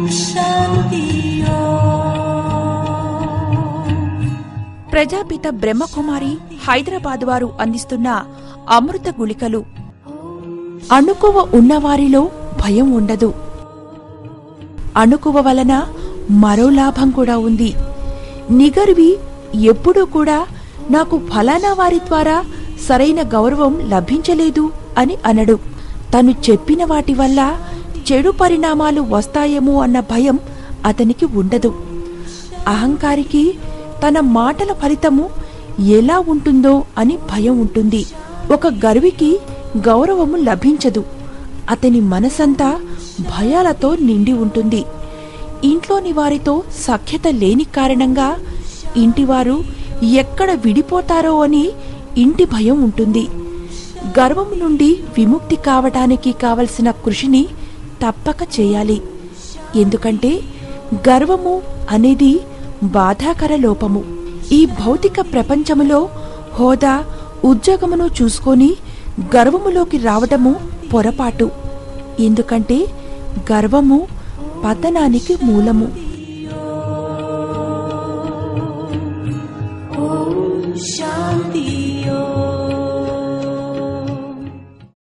山的哟。 ప్రజాపిత బ్రహ్మకుమారి హైదరాబాద్ వారు అందిస్తున్న అమృత గుళికలు అణుకువ ఉన్నవారిలో భయం ఉండదు అణుకువ వలన మరో లాభం కూడా ఉంది నిగర్వి ఎప్పుడూ కూడా నాకు ఫలానా వారి ద్వారా సరైన గౌరవం లభించలేదు అని అనడు తను చెప్పిన వాటి వల్ల చెడు పరిణామాలు వస్తాయేమో అన్న భయం అతనికి ఉండదు అహంకారికి తన మాటల ఫలితము ఎలా ఉంటుందో అని భయం ఉంటుంది ఒక గర్వికి గౌరవము లభించదు అతని మనసంతా భయాలతో నిండి ఉంటుంది ఇంట్లోని వారితో సఖ్యత లేని కారణంగా ఇంటివారు ఎక్కడ విడిపోతారో అని ఇంటి భయం ఉంటుంది గర్వము నుండి విముక్తి కావటానికి కావలసిన కృషిని తప్పక చేయాలి ఎందుకంటే గర్వము అనేది బాధాకర లోపము ఈ భౌతిక ప్రపంచములో హోదా ఉద్యోగమును చూసుకొని గర్వములోకి రావడము పొరపాటు ఎందుకంటే గర్వము పతనానికి మూలము